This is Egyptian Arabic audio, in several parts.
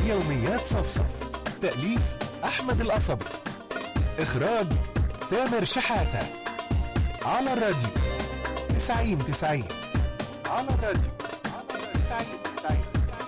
يوميات صفصف تأليف أحمد القصبي إخراج تامر شحاتة على الراديو 90 90 على الراديو 90 90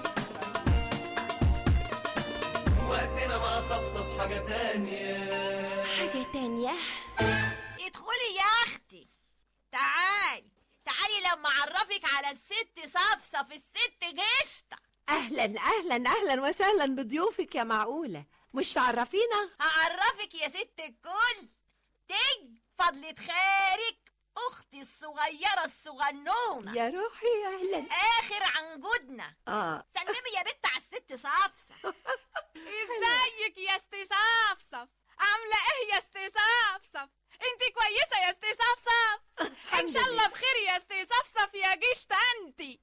وقتنا مع صفصف حاجة تانية حاجة تانية ادخلي يا اختي تعالي تعالي لما اعرفك على الست صفصف الست قشطه أهلا أهلا أهلا وسهلا بضيوفك يا معقولة مش تعرفينا؟ هعرفك يا ست الكل تج فضلة خيرك اختي الصغيره الصغنونه يا روحي أهلا اخر عنجودنا آه سلمي يا بنت على الست صفصف ازيك يا استي صفصف عامله ايه يا استي صفصف انت كويسه يا استي صفصف ان الحمد شاء الله لله. بخير يا استي صفصف يا جشت انت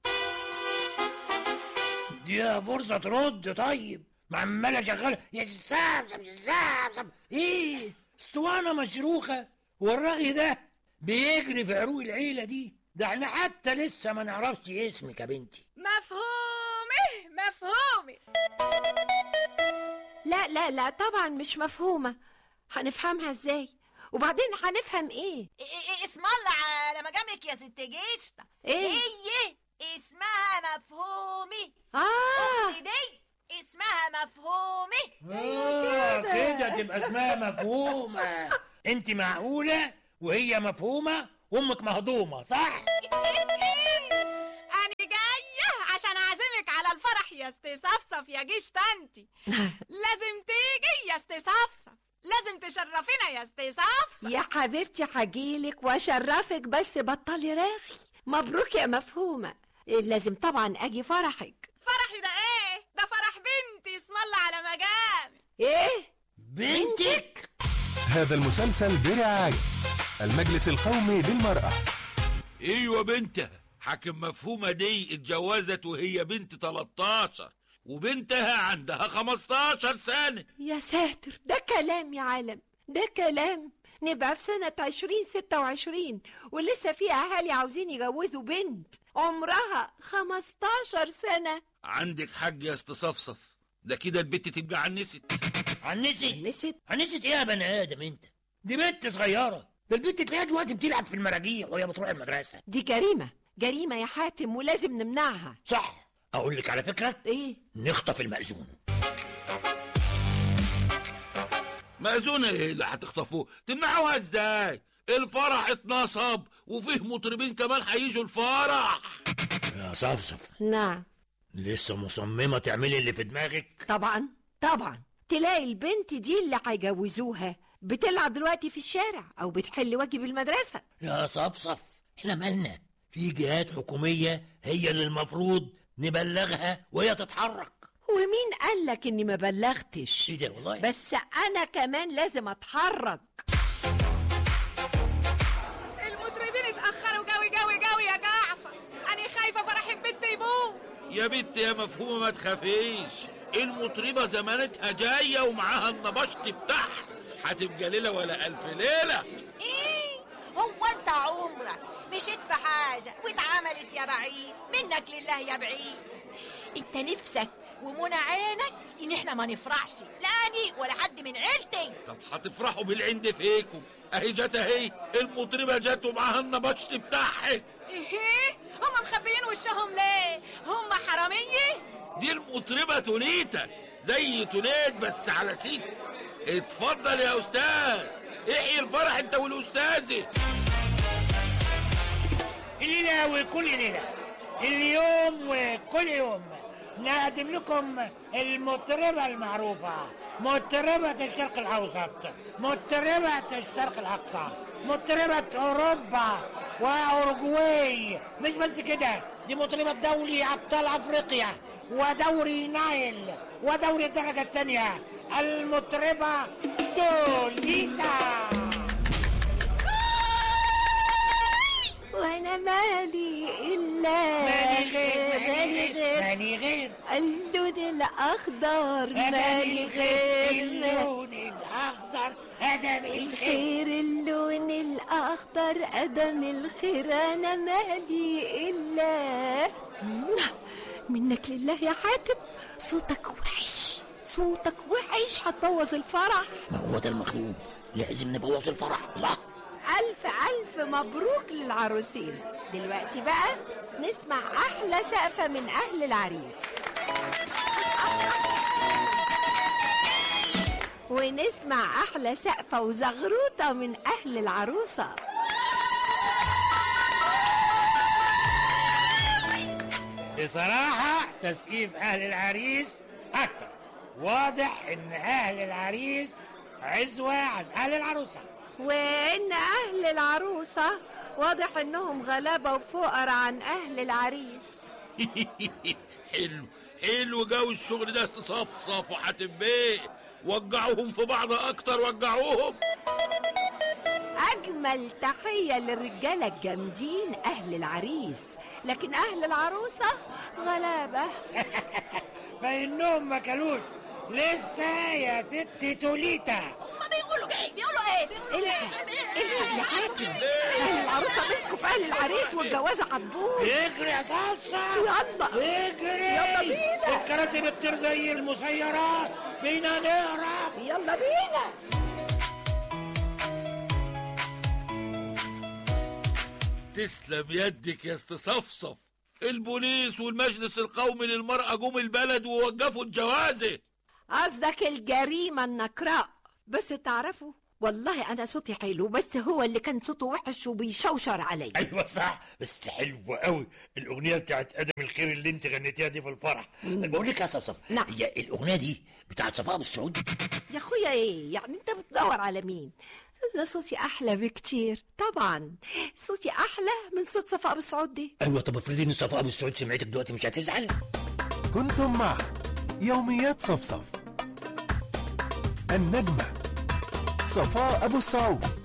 دي فرصة ترد طيب ما عمالة شغالة يا سامسم يا سامسم ايه اسطوانة مشروخة والراغي ده بيجري في عروق العيلة دي ده احنا حتى لسه ما نعرفش اسمك يا بنتي مفهومه مفهومه لا لا لا طبعا مش مفهومة هنفهمها ازاي؟ وبعدين هنفهم ايه؟ إيه- إيه اسم الله على مجامك يا ست جشطه إيه؟ هي اسمها مفهومي آه اختي دي اسمها مفهومي اه كده تبقى اسمها مفهومة انت معقولة وهي مفهومة وامك مهضومة صح؟ انا جايه عشان اعزمك على الفرح يا استي صفصف يا جشت انت لازم تيجي يا استي صفصف لازم تشرفينا يا استي صفصف يا حبيبتي هجيلك واشرفك بس بطلي راغي مبروك يا مفهومة لازم طبعا اجي فرحك فرحي ده ايه ده فرح بنتي اسم الله على مجامي ايه؟ بنتك هذا المسلسل برعاية المجلس القومي للمرأة ايوه بنتها حاكم مفهومة دي اتجوزت وهي بنت 13 وبنتها عندها 15 سنة يا ساتر ده كلام يا عالم ده كلام نبقى في سنة عشرين ستة وعشرين ولسه في أهالي عاوزين يجوزوا بنت عمرها خمستاشر سنة عندك حاج يا استصفصف ده كده البت تبقى عنست عنست نسيت عنست ايه يا بني ادم انت دي بنت صغيرة ده البنت تلاقيها دلوقتي بتلعب في المراجيح وهي بتروح المدرسة دي جريمة جريمة يا حاتم ولازم نمنعها صح اقول لك على فكرة ايه نخطف المأذون مأذونة ايه اللي هتخطفوه تمنعوها ازاي الفرح اتنصب وفيه مطربين كمان هيجوا الفرح يا صفصف نعم لسه مصممة تعملي اللي في دماغك طبعا طبعا تلاقي البنت دي اللي هيجوزوها بتلعب دلوقتي في الشارع او بتحل واجب المدرسة يا صفصف احنا مالنا في جهات حكومية هي اللي المفروض نبلغها وهي تتحرك ومين قالك اني ما بلغتش ايه ده والله بس انا كمان لازم اتحرك المطربين اتأخروا جوي جوي جوي يا جعفر أنا خايفة فرح البنت يبوظ يا بنت يا مفهومة ما تخافيش المطربة زمانتها جاية ومعاها النبشت بتاعها هتبقى ليلة ولا ألف ليلة ايه هو انت عمرك مشيت في حاجه واتعملت يا بعيد منك لله يا بعيد انت نفسك ومنى عينك ان احنا ما نفرحش لا اني ولا حد من عيلتي طب هتفرحوا بالعند فيكم اهي جت اهي المطربة جت ومعاها النبشت بتاعها إيه هم مخبيين وشهم ليه هم حرامية دي المطربة تونيتا زي تونيت بس على سيت اتفضل يا استاذ احيي الفرح انت والاستاذة الليلة وكل ليلة اليوم وكل يوم نقدم لكم المطربة المعروفة مطربة الشرق الأوسط مطربة الشرق الأقصى مطربة أوروبا وأوروجواي مش بس كده دي مطربة دولي أبطال أفريقيا ودوري نايل ودوري الدرجة الثانية المطربة دوليتا وانا مالي الا مالي غير مالي غير غير مالي غير اللون الاخضر هذا مالي من خير غير اللون الأخضر هذا من خير خير اللون الاخضر ادم الخير انا مالي الا منك لله يا حاتم صوتك وحش صوتك وحش هتبوظ الفرح ما هو ده المطلوب لازم نبوظ الفرح الله ألف ألف مبروك للعروسين دلوقتي بقى نسمع أحلى سقفة من أهل العريس ونسمع أحلى سقفة وزغروطة من أهل العروسة بصراحة تسقيف أهل العريس أكتر واضح إن أهل العريس عزوة عن أهل العروسة وإن أهل العروسة واضح إنهم غلابة وفقر عن أهل العريس حلو حلو جو الشغل ده استصفصف وحاتم بيه وجعوهم في بعض اكتر وجعوهم أجمل تحية للرجالة الجامدين أهل العريس لكن أهل العروسة غلابة فإنهم ما كلوش لسه يا ست توليتا هما بيقولوا ايه بيقولوا ايه بيقولوا الحق الحق يا حاتم أهل العروسة مسكوا في أهل العريس والجوازة هتبوظ اجري يا صاصة يلا اجري يلا بينا. الكراسي بتطير زي المسيرات بينا نهرب يلا بينا تسلم يدك يا استصفصف البوليس والمجلس القومي للمرأة جم البلد ووقفوا الجوازة قصدك الجريمة النكراء بس تعرفوا والله أنا صوتي حلو بس هو اللي كان صوته وحش وبيشوشر علي ايوه صح بس حلوه قوي الاغنيه بتاعت ادم الخير اللي انت غنيتيها دي في الفرح بقول لك يا صفصف نعم. هي الاغنيه دي بتاعت صفاء ابو السعود يا أخويا إيه يعني أنت بتدور على مين أنا صوتي أحلى بكتير طبعا صوتي أحلى من صوت صفاء أبو السعود دي ايوه طب افرضي ان صفاء ابو السعود سمعتك دلوقتي مش هتزعل كنتم مع يوميات صفصف النجمة صفاء أبو السعود